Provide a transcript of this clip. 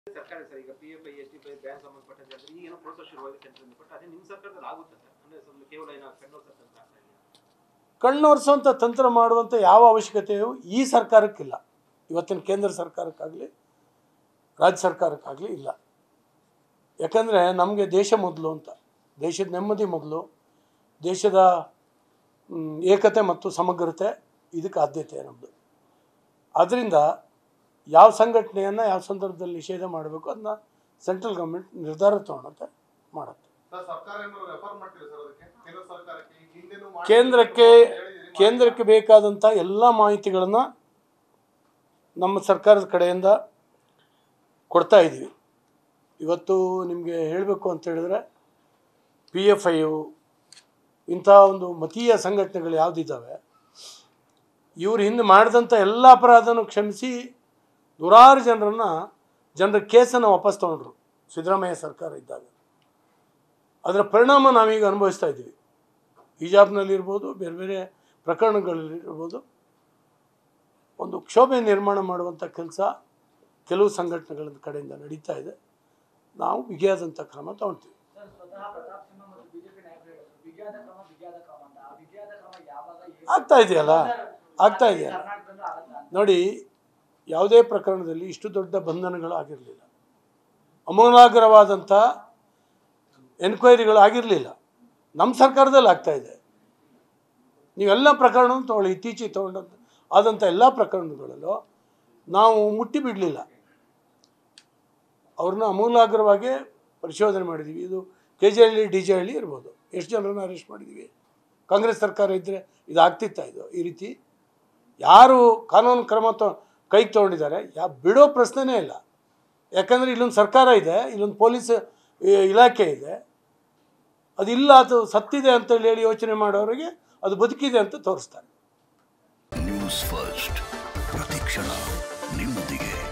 ಸರ್ಕಾರ ಸರ್ ಈಗ P F I S T Pai bank ಸಂಬಂಧಪಟ್ಟಂತೆ ಅಂದ್ರೆ ಈಗ ಏನೋ ಪ್ರೋಸೆಸ್ ಶುರುವಾಗಿದೆ ಸೆಂಟ್ರಲ್ ಬಟ್ ಅದೇ ನಿಮ್ಮ ಸರ್ಕಾರದಲ್ಲಿ ಆಗುತ್ತೆ ಸರ್ ಅಂದ್ರೆ ಸ್ವಲ್ಪ ಕೇವಲ ಏನೋ ಕಣ್ಣೋರ್ ತಂತ್ರ ಆಗ್ತಾ ಇಲ್ಲ ಕಣ್ಣೊರೆಸುವಂಥ ತಂತ್ರ ಮಾಡುವಂಥ ಯಾವ ಅವಶ್ಯಕತೆಯೂ ಈ ಸರ್ಕಾರಕ್ಕಿಲ್ಲ ಇವತ್ತಿನ ಕೇಂದ್ರ ಸರ್ಕಾರಕ್ಕಾಗಲಿ ರಾಜ್ಯ ಸರ್ಕಾರಕ್ಕಾಗಲಿ ಇಲ್ಲ ಯಾಕಂದರೆ ನಮಗೆ ದೇಶ ಮೊದಲು ಅಂತ ದೇಶದ ನೆಮ್ಮದಿ ಮೊದಲು ದೇಶದ ಮ್, ಏಕತೆ ಮತ್ತು ಸಮಗ್ರತೆ ಇದಕ್ಕೆ ಆದ್ಯತೆ ನಮ್ಮದು ಆದ್ದರಿಂದ ಯಾವ ಸಂಘಟನೆಯನ್ನು ಯಾವ ಸಂದರ್ಭದಲ್ಲಿ ನಿಷೇಧ ಮಾಡಬೇಕು ಅದನ್ನ ಸೆಂಟ್ರಲ್ ಗೌರ್ಮೆಂಟ್ ನಿರ್ಧಾರ ತೊಗೊಳುತ್ತೆ ಮಾಡುತ್ತೆ ಸರ್ ಸರ್ಕಾರ ಏನಾದ್ರು ರೆಫರ್ ಮಾಡ್ತೀರಾ ಸರ್ ಅದಕ್ಕೆ ಕೇಂದ್ರ ಸರ್ಕಾರಕ್ಕೆ ಈಗ ಹಿಂದೆನೂ ಮಾಡಿ- ಕೇಂದ್ರಕ್ಕೆ ಹೇಳಿದ್ದೀರಿ, ಕೇಂದ್ರಕ್ಕೆ ಬೇಕಾದಂಥ ಎಲ್ಲ ಮಾಹಿತಿಗಳನ್ನು ನಮ್ಮ ಸರ್ಕಾರದ ಕಡೆಯಿಂದ ಕೊಡ್ತಾ ಇದ್ದೀವಿ ಇವತ್ತು ನಿಮಗೆ ಹೇಳಬೇಕು ಅಂತ ಹೇಳಿದ್ರೆ ಪಿ ಎಫ್ ಐಯು ಇಂಥ ಒಂದು ಮತೀಯ ಸಂಘಟನೆಗಳು ಯಾವುದಿದ್ದಾವೆ ಇವ್ರು ಹಿಂದೆ ಮಾಡಿದಂಥ ಎಲ್ಲ ಅಪರಾಧನೂ ಕ್ಷಮಿಸಿ ನೂರಾರು ಜನರನ್ನು ಜನರ ಕೇಸನ್ನು ವಾಪಸ್ ತೊಗೊಂಡ್ರು ಸಿದ್ದರಾಮಯ್ಯ ಸರ್ಕಾರ ಇದ್ದಾಗ ಅದರ ಪರಿಣಾಮ ನಾವೀಗ ಅನುಭವಿಸ್ತಾ ಇದ್ದೀವಿ ಹಿಜಾಬ್ನಲ್ಲಿರ್ಬೋದು ಬೇರೆ ಬೇರೆ ಪ್ರಕರಣಗಳಲ್ಲಿರ್ಬೋದು ಒಂದು ಕ್ಷೋಭೆ ನಿರ್ಮಾಣ ಮಾಡುವಂಥ ಕೆಲಸ ಕೆಲವು ಸಂಘಟನೆಗಳ ಕಡೆಯಿಂದ ನಡೀತಾ ಇದೆ ನಾವು ಬಿಗಿಯಾದಂಥ ಕ್ರಮ ತಗೊಳ್ತೀವಿ ಸರ್ ಸ್ವತಃ ಪ್ರತಾಪ್ ಸಿಂಹ ಮತ್ತು ಬಿಜೆಪಿ ನಾಯಕರು ಹೇಳಿದ್ರು ಬಿಗಿಯಾದ ಕ್ರಮ ಬಿಗಿಯಾದ ಕ್ರಮ ಅಂತ ಆ ಬಿಗಿಯಾದ ಕ್ರಮ ಯಾವಾಗ ಏನು? ಆಗ್ತಾ ಇದೆಯಲ್ಲ ಸರ್, ಆಗ್ತಾ ಇದೆಯಲ್ಲ ಕರ್ನಾಟಕದಲ್ಲೂ ಆಗತ್ತಾ ಅಂತ? ನೋಡಿ ಯಾವುದೇ ಪ್ರಕರಣದಲ್ಲಿ ಇಷ್ಟು ದೊಡ್ಡ ಬಂಧನಗಳು ಆಗಿರಲಿಲ್ಲ ಅಮೂಲಾಗ್ರವಾದಂಥ ಎನ್ಕ್ವೈರಿಗಳು ಆಗಿರಲಿಲ್ಲ ನಮ್ಮ ಸರ್ಕಾರದಲ್ಲಿ ಆಗ್ತಾ ಇದೆ ನೀವೆಲ್ಲ ಪ್ರಕರಣ ತೊಗೊಳ್ಳಿ ಇತ್ತೀಚೆಗೆ ತೊಗೊಂಡಂಥ ಆದಂಥ ಎಲ್ಲ ಪ್ರಕರಣಗಳಲ್ಲೂ ನಾವು ಮುಟ್ಟಿ ಬಿಡಲಿಲ್ಲ ಅವ್ರನ್ನ ಅಮೂಲಾಗ್ರವಾಗಿ ಪರಿಶೋಧನೆ ಮಾಡಿದ್ದೀವಿ ಇದು K J Halli D J Halli ಇರ್ಬೋದು ಎಷ್ಟು ಜನರನ್ನ ಅರೆಸ್ಟ್ ಮಾಡಿದ್ದೀವಿ ಕಾಂಗ್ರೆಸ್ ಸರ್ಕಾರ ಇದ್ದರೆ ಇದು ಆಗ್ತಿತ್ತಾ ಇದು ಈ ರೀತಿ ಯಾರು ಕಾನೂನು ಕ್ರಮ ತೊ ಕೈಗೆ ತೊಗೊಂಡಿದ್ದಾರೆ ಯಾ ಬಿಡೋ ಪ್ರಶ್ನೆನೇ ಇಲ್ಲ ಯಾಕಂದರೆ ಇಲ್ಲೊಂದು ಸರ್ಕಾರ ಇದೆ ಇಲ್ಲೊಂದು ಪೊಲೀಸ್ ಇ- ಇಲಾಖೆ ಇದೆ ಅದಿಲ್ಲ ಅದು ಸತ್ತಿದೆ ಅಂತೇಳಿ ಹೇಳಿ ಯೋಚನೆ ಮಾಡೋರಿಗೆ ಅದು ಬದುಕಿದೆ ಅಂತ ತೋರಿಸ್ತಾರೆ ನ್ಯೂಸ್ ಫಸ್ಟ್ ಪ್ರತಿಕ್ಷಣ ನಿಮ್ಮೊಂದಿಗೆ